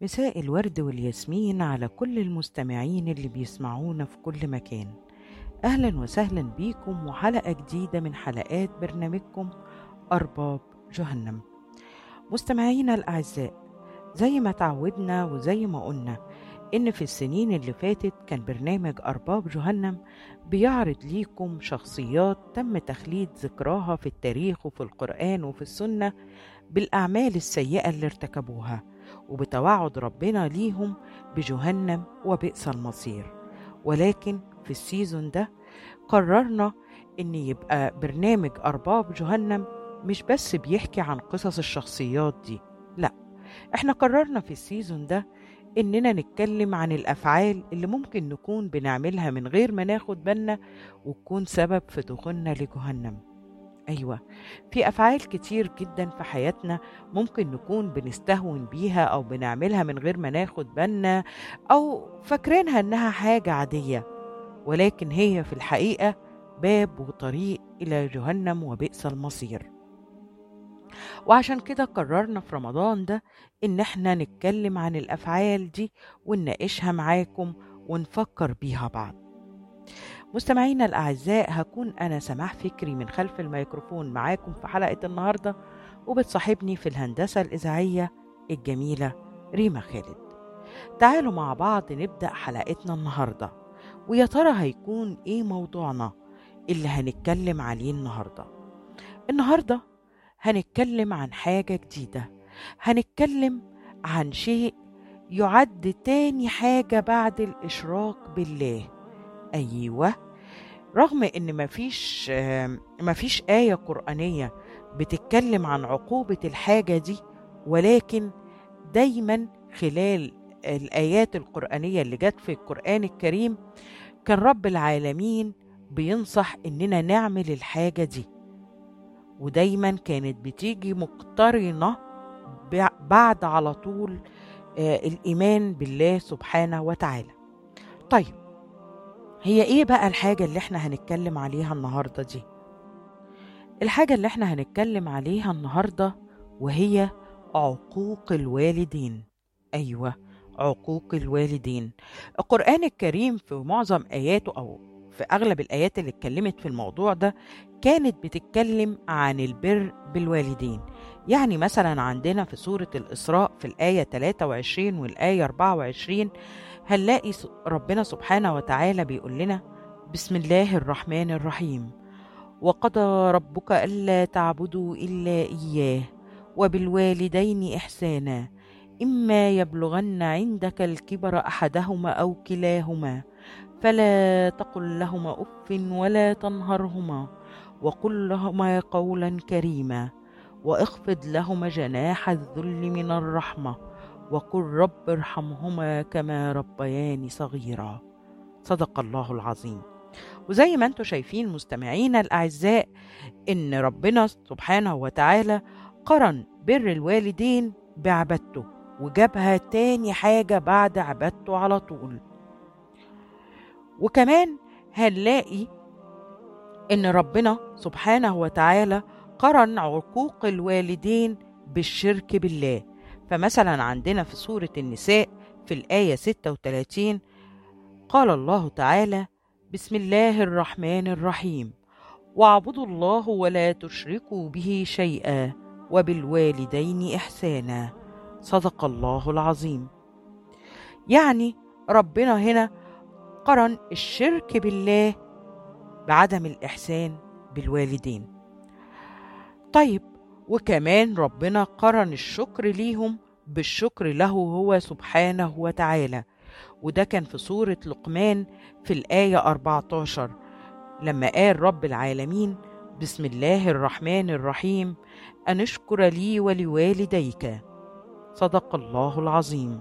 مساء الورد والياسمين على كل المستمعين اللي بيسمعونا في كل مكان أهلا وسهلا بيكم وحلقة جديدة من حلقات برنامجكم أرباب جهنم مستمعينا الأعزاء زي ما تعودنا وزي ما قلنا إن في السنين اللي فاتت كان برنامج أرباب جهنم بيعرض ليكم شخصيات تم تخليد ذكراها في التاريخ وفي القرآن وفي السنة بالأعمال السيئة اللي ارتكبوها وبتوعد ربنا ليهم بجهنم وبئس المصير ولكن في السيزون ده قررنا ان يبقى برنامج ارباب جهنم مش بس بيحكي عن قصص الشخصيات دي لا احنا قررنا في السيزون ده اننا نتكلم عن الافعال اللي ممكن نكون بنعملها من غير ما ناخد بالنا وتكون سبب في دخولنا لجهنم أيوة في أفعال كتير جدا في حياتنا ممكن نكون بنستهون بيها أو بنعملها من غير ما ناخد بالنا أو فاكرينها إنها حاجة عادية ولكن هي في الحقيقة باب وطريق إلى جهنم وبئس المصير وعشان كده قررنا في رمضان ده إن احنا نتكلم عن الأفعال دي ونناقشها معاكم ونفكر بيها بعض مستمعينا الأعزاء هكون أنا سماح فكري من خلف الميكروفون معاكم في حلقة النهاردة وبتصاحبني في الهندسة الإذاعية الجميلة ريما خالد تعالوا مع بعض نبدأ حلقتنا النهاردة ويا ترى هيكون إيه موضوعنا اللي هنتكلم عليه النهاردة النهاردة هنتكلم عن حاجة جديدة هنتكلم عن شيء يعد تاني حاجة بعد الإشراك بالله أيوة رغم ان مفيش مفيش آية قرآنية بتتكلم عن عقوبة الحاجة دي ولكن دايما خلال الآيات القرآنية اللي جت في القرآن الكريم كان رب العالمين بينصح إننا نعمل الحاجة دي ودايما كانت بتيجي مقترنة بعد على طول الإيمان بالله سبحانه وتعالى طيب هي ايه بقى الحاجة اللي احنا هنتكلم عليها النهاردة دي؟ الحاجة اللي احنا هنتكلم عليها النهاردة وهي عقوق الوالدين أيوة عقوق الوالدين القرآن الكريم في معظم آياته أو في أغلب الآيات اللي اتكلمت في الموضوع ده كانت بتتكلم عن البر بالوالدين يعني مثلا عندنا في سورة الإسراء في الآية 23 والآية 24 هنلاقي ربنا سبحانه وتعالى بيقول لنا بسم الله الرحمن الرحيم وقضى ربك ألا تعبدوا إلا إياه وبالوالدين إحسانا إما يبلغن عندك الكبر أحدهما أو كلاهما فلا تقل لهما أف ولا تنهرهما وقل لهما قولا كريما واخفض لهما جناح الذل من الرحمه وقل رب ارحمهما كما ربياني صغيرا صدق الله العظيم وزي ما انتم شايفين مستمعينا الاعزاء ان ربنا سبحانه وتعالى قرن بر الوالدين بعبادته وجابها تاني حاجة بعد عبادته على طول وكمان هنلاقي ان ربنا سبحانه وتعالى قرن عقوق الوالدين بالشرك بالله فمثلا عندنا في سورة النساء في الآية 36 قال الله تعالى بسم الله الرحمن الرحيم واعبدوا الله ولا تشركوا به شيئا وبالوالدين إحسانا صدق الله العظيم يعني ربنا هنا قرن الشرك بالله بعدم الإحسان بالوالدين طيب وكمان ربنا قرن الشكر ليهم بالشكر له هو سبحانه وتعالى وده كان في سورة لقمان في الآية 14 لما قال رب العالمين بسم الله الرحمن الرحيم أن اشكر لي ولوالديك صدق الله العظيم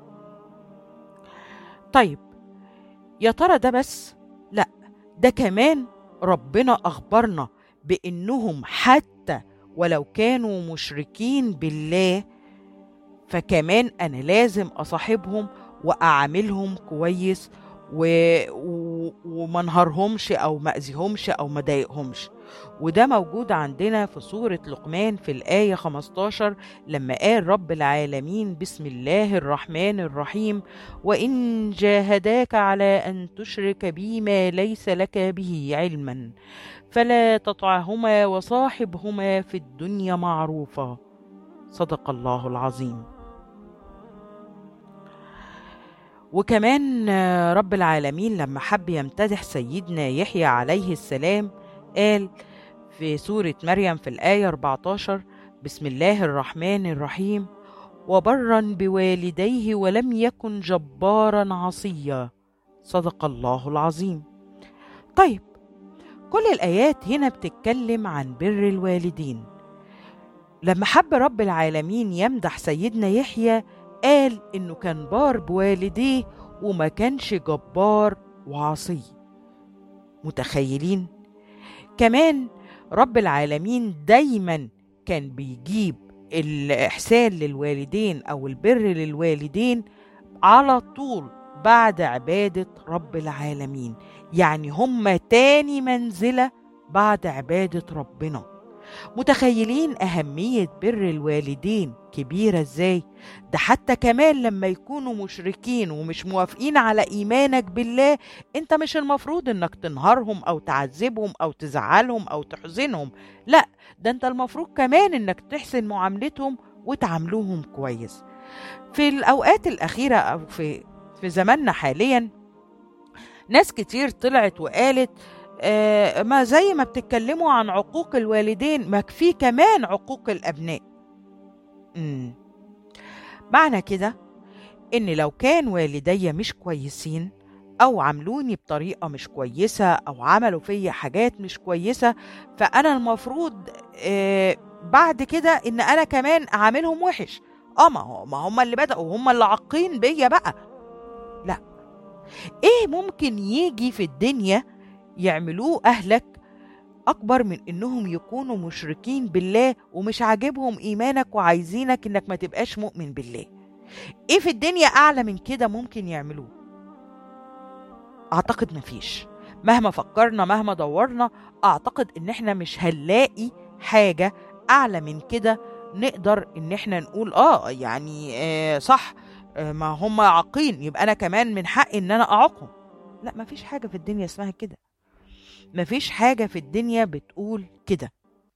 طيب يا ترى ده بس لا ده كمان ربنا أخبرنا بأنهم حتى ولو كانوا مشركين بالله فكمان أنا لازم أصاحبهم وأعاملهم كويس و... و... وما انهارهمش أو ما أذيهمش أو ما ضايقهمش وده موجود عندنا في سورة لقمان في الآية 15 لما قال رب العالمين بسم الله الرحمن الرحيم وإن جاهداك على أن تشرك بي ما ليس لك به علما فلا تطعهما وصاحبهما في الدنيا معروفا صدق الله العظيم وكمان رب العالمين لما حب يمتدح سيدنا يحيى عليه السلام قال في سورة مريم في الآية 14 بسم الله الرحمن الرحيم وبرا بوالديه ولم يكن جبارا عصيا صدق الله العظيم طيب كل الآيات هنا بتتكلم عن بر الوالدين لما حب رب العالمين يمدح سيدنا يحيى قال إنه كان بار بوالديه وما كانش جبار وعصي متخيلين كمان رب العالمين دايما كان بيجيب الإحسان للوالدين أو البر للوالدين على طول بعد عبادة رب العالمين يعني هم تاني منزلة بعد عبادة ربنا متخيلين أهمية بر الوالدين كبيرة ازاي ده حتى كمان لما يكونوا مشركين ومش موافقين على إيمانك بالله انت مش المفروض انك تنهارهم أو تعذبهم أو تزعلهم أو تحزنهم لا ده انت المفروض كمان انك تحسن معاملتهم وتعاملوهم كويس في الأوقات الأخيرة أو في في زماننا حاليا ناس كتير طلعت وقالت آه ما زي ما بتتكلموا عن عقوق الوالدين ما في كمان عقوق الأبناء مم. معنى كده إن لو كان والدي مش كويسين أو عملوني بطريقة مش كويسة أو عملوا فيا حاجات مش كويسة فأنا المفروض آه بعد كده إن أنا كمان أعاملهم وحش اه ما هو ما هم اللي بدأوا هم اللي عاقين بيا بقى لا ايه ممكن يجي في الدنيا يعملوه اهلك اكبر من انهم يكونوا مشركين بالله ومش عاجبهم ايمانك وعايزينك انك ما تبقاش مؤمن بالله ايه في الدنيا اعلى من كده ممكن يعملوه اعتقد مفيش مهما فكرنا مهما دورنا اعتقد ان احنا مش هنلاقي حاجه اعلى من كده نقدر ان احنا نقول اه يعني آه صح آه ما هم عاقين يبقى انا كمان من حقي ان انا اعاقهم لا ما فيش حاجه في الدنيا اسمها كده ما فيش حاجه في الدنيا بتقول كده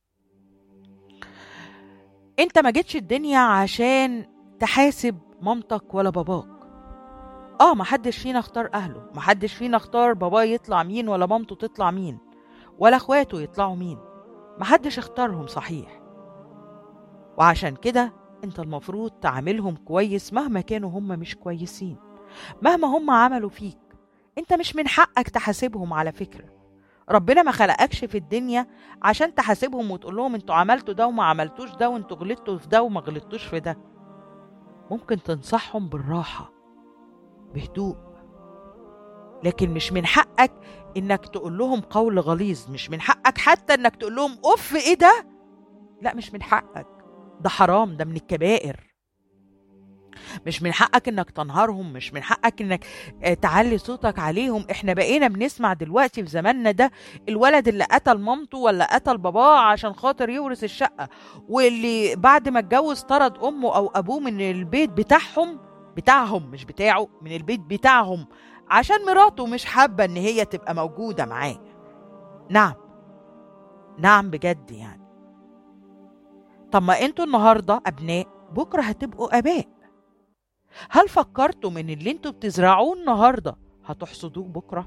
انت ما جيتش الدنيا عشان تحاسب مامتك ولا باباك اه ما حدش فينا اختار اهله ما حدش فينا اختار باباه يطلع مين ولا مامته تطلع مين ولا اخواته يطلعوا مين ما حدش اختارهم صحيح وعشان كده انت المفروض تعاملهم كويس مهما كانوا هم مش كويسين مهما هم عملوا فيك انت مش من حقك تحاسبهم على فكرة ربنا ما خلقكش في الدنيا عشان تحاسبهم وتقول لهم انتوا عملتوا ده وما عملتوش ده وانتوا غلطتوا في ده وما غلطتوش في ده ممكن تنصحهم بالراحة بهدوء لكن مش من حقك انك تقول لهم قول غليظ مش من حقك حتى انك تقول لهم اوف ايه ده لا مش من حقك ده حرام ده من الكبائر مش من حقك انك تنهارهم مش من حقك انك تعلي صوتك عليهم احنا بقينا بنسمع دلوقتي في زماننا ده الولد اللي قتل مامته ولا قتل باباه عشان خاطر يورث الشقة واللي بعد ما اتجوز طرد امه او ابوه من البيت بتاعهم بتاعهم مش بتاعه من البيت بتاعهم عشان مراته مش حابة ان هي تبقى موجودة معاه نعم نعم بجد يعني طب ما انتوا النهارده ابناء بكره هتبقوا اباء هل فكرتوا من اللي انتوا بتزرعوه النهارده هتحصدوه بكره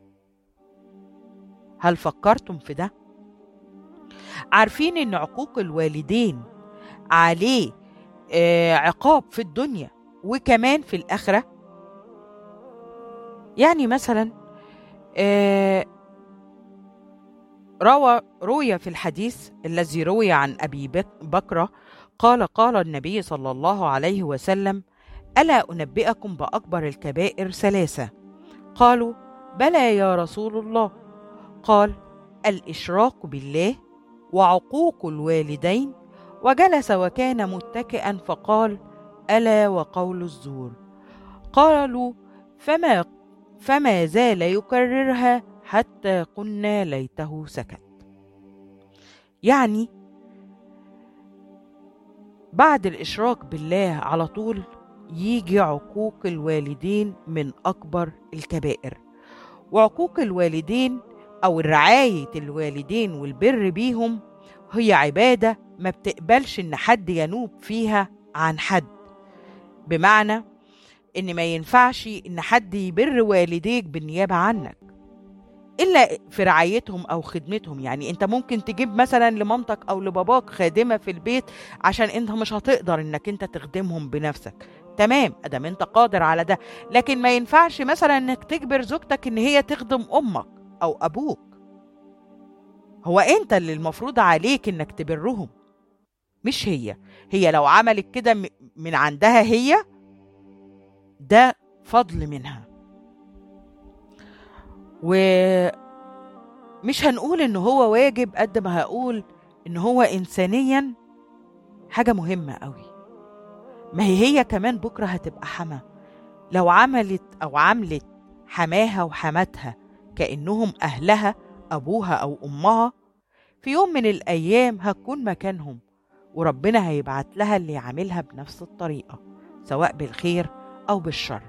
هل فكرتم في ده عارفين ان عقوق الوالدين عليه آه عقاب في الدنيا وكمان في الاخره يعني مثلا آه روى روي في الحديث الذي روي عن ابي بكر قال قال النبي صلى الله عليه وسلم الا انبئكم باكبر الكبائر ثلاثه قالوا بلى يا رسول الله قال الاشراك بالله وعقوق الوالدين وجلس وكان متكئا فقال الا وقول الزور قالوا فما فما زال يكررها حتى قلنا ليته سكت يعني بعد الإشراك بالله على طول يجي عقوق الوالدين من أكبر الكبائر وعقوق الوالدين أو رعاية الوالدين والبر بيهم هي عبادة ما بتقبلش إن حد ينوب فيها عن حد بمعنى إن ما ينفعش إن حد يبر والديك بالنيابة عنك إلا في رعايتهم أو خدمتهم يعني أنت ممكن تجيب مثلا لمامتك أو لباباك خادمة في البيت عشان أنت مش هتقدر إنك أنت تخدمهم بنفسك تمام ادام انت قادر على ده لكن ما ينفعش مثلا انك تجبر زوجتك ان هي تخدم امك او ابوك هو انت اللي المفروض عليك انك تبرهم مش هي هي لو عملت كده من عندها هي ده فضل منها ومش هنقول ان هو واجب قد ما هقول ان هو انسانيا حاجه مهمه قوي ما هي هي كمان بكره هتبقى حما لو عملت او عملت حماها وحماتها كانهم اهلها ابوها او امها في يوم من الايام هتكون مكانهم وربنا هيبعت لها اللي يعملها بنفس الطريقه سواء بالخير او بالشر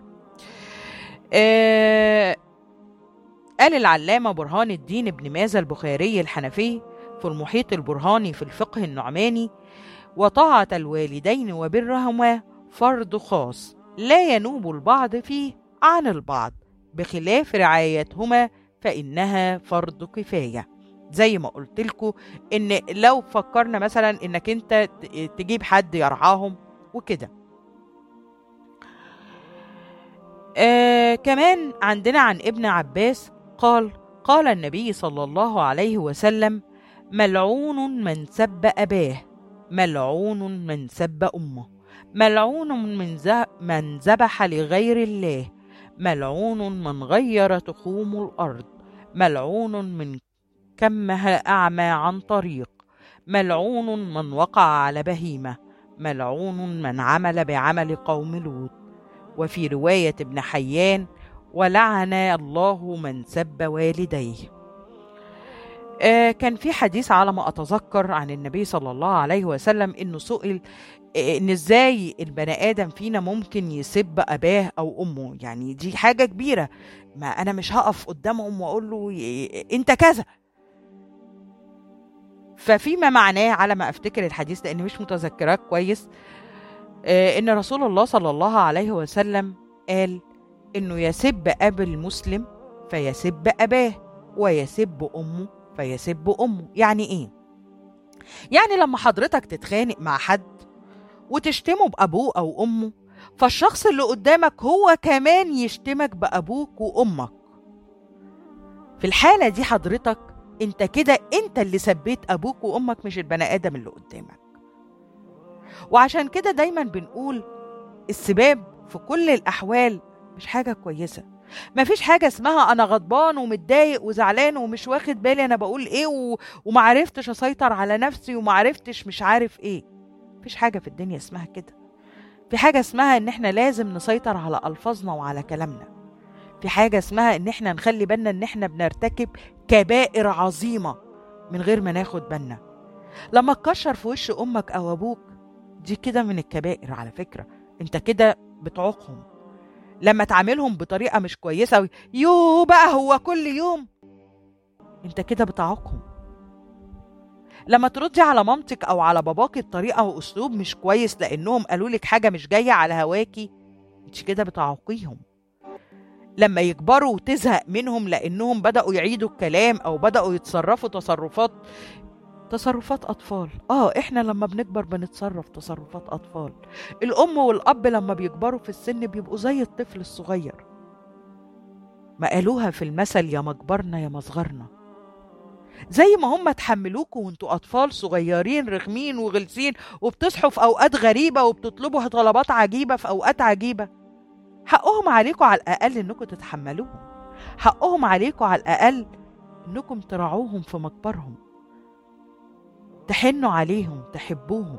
آه قال العلامة برهان الدين ابن مازة البخاري الحنفي في المحيط البرهاني في الفقه النعماني وطاعة الوالدين وبرهما فرض خاص لا ينوب البعض فيه عن البعض بخلاف رعايتهما فإنها فرض كفاية زي ما قلت لكم ان لو فكرنا مثلا انك انت تجيب حد يرعاهم وكده آه كمان عندنا عن ابن عباس قال قال النبي صلى الله عليه وسلم ملعون من سب أباه ملعون من سب أمه ملعون من, من ذبح لغير الله ملعون من غير تخوم الأرض ملعون من كمها أعمى عن طريق ملعون من وقع على بهيمة ملعون من عمل بعمل قوم لوط وفي رواية ابن حيان ولعن الله من سب والديه آه كان في حديث على ما أتذكر عن النبي صلى الله عليه وسلم إنه سئل آه إن إزاي البني آدم فينا ممكن يسب أباه أو أمه يعني دي حاجة كبيرة ما أنا مش هقف قدامهم وأقول له أنت كذا ففيما معناه على ما أفتكر الحديث لأني مش متذكراه كويس آه إن رسول الله صلى الله عليه وسلم قال إنه يسب أب المسلم فيسب أباه ويسب أمه فيسب أمه يعني إيه؟ يعني لما حضرتك تتخانق مع حد وتشتمه بأبوه أو أمه فالشخص اللي قدامك هو كمان يشتمك بأبوك وأمك في الحالة دي حضرتك انت كده انت اللي سبيت أبوك وأمك مش البني آدم اللي قدامك وعشان كده دايما بنقول السباب في كل الأحوال مش حاجة كويسة مفيش حاجة اسمها أنا غضبان ومتضايق وزعلان ومش واخد بالي أنا بقول إيه و... ومعرفتش أسيطر على نفسي ومعرفتش مش عارف إيه مفيش حاجة في الدنيا اسمها كده في حاجة اسمها إن إحنا لازم نسيطر على ألفاظنا وعلى كلامنا في حاجة اسمها إن إحنا نخلي بالنا إن إحنا بنرتكب كبائر عظيمة من غير ما ناخد بالنا لما تكشر في وش أمك أو أبوك دي كده من الكبائر على فكرة أنت كده بتعوقهم لما تعاملهم بطريقه مش كويسه يو بقى هو كل يوم انت كده بتعاقهم لما تردي على مامتك او على باباكي بطريقه واسلوب مش كويس لانهم قالوا لك حاجه مش جايه على هواكي انت كده بتعاقيهم لما يكبروا وتزهق منهم لانهم بداوا يعيدوا الكلام او بداوا يتصرفوا تصرفات تصرفات أطفال آه إحنا لما بنكبر بنتصرف تصرفات أطفال الأم والأب لما بيكبروا في السن بيبقوا زي الطفل الصغير ما قالوها في المثل يا مكبرنا يا مصغرنا زي ما هم تحملوكوا وانتوا أطفال صغيرين رخمين وغلسين وبتصحوا في أوقات غريبة وبتطلبوا طلبات عجيبة في أوقات عجيبة حقهم عليكم على الأقل إنكم تتحملوهم حقهم عليكم على الأقل إنكم تراعوهم في مكبرهم تحنوا عليهم تحبوهم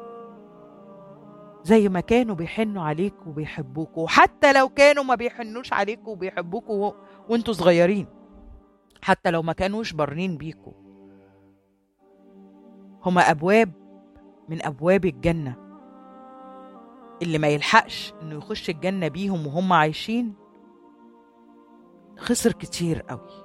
زي ما كانوا بيحنوا عليك وبيحبوك وحتى لو كانوا ما بيحنوش عليك وبيحبوك و... وانتوا صغيرين حتى لو ما كانوش برنين بيكوا هما أبواب من أبواب الجنة اللي ما يلحقش إنه يخش الجنة بيهم وهم عايشين خسر كتير قوي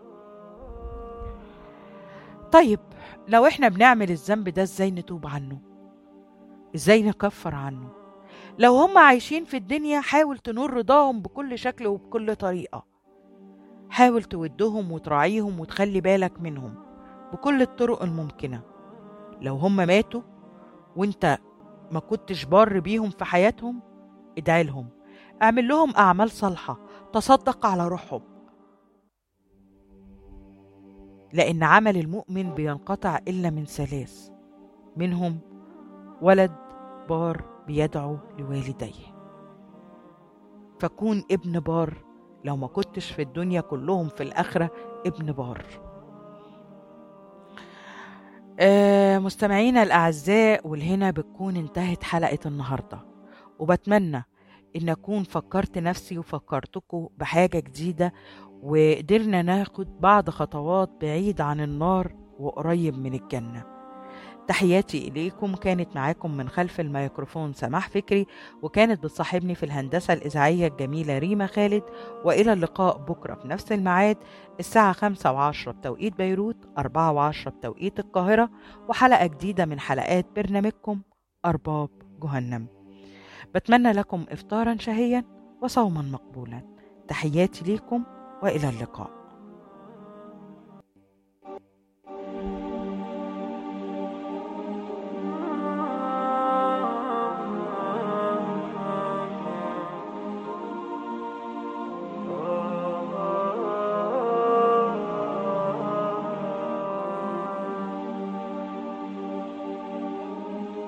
طيب لو احنا بنعمل الذنب ده ازاي نتوب عنه ازاي نكفر عنه لو هم عايشين في الدنيا حاول تنور رضاهم بكل شكل وبكل طريقة حاول تودهم وتراعيهم وتخلي بالك منهم بكل الطرق الممكنة لو هم ماتوا وانت ما كنتش بار بيهم في حياتهم ادعي لهم اعمل لهم أعمال صالحة تصدق على روحهم لأن عمل المؤمن بينقطع إلا من ثلاث منهم ولد بار بيدعو لوالديه فكون ابن بار لو ما كنتش في الدنيا كلهم في الآخرة ابن بار آه مستمعينا الأعزاء والهنا بتكون انتهت حلقة النهاردة وبتمنى إن أكون فكرت نفسي وفكرتكم بحاجة جديدة وقدرنا ناخد بعض خطوات بعيد عن النار وقريب من الجنة تحياتي إليكم كانت معاكم من خلف الميكروفون سماح فكري وكانت بتصاحبني في الهندسة الإذاعية الجميلة ريما خالد وإلى اللقاء بكرة في نفس الميعاد الساعة خمسة وعشرة بتوقيت بيروت أربعة وعشرة بتوقيت القاهرة وحلقة جديدة من حلقات برنامجكم أرباب جهنم بتمنى لكم إفطارا شهيا وصوما مقبولا تحياتي ليكم والى اللقاء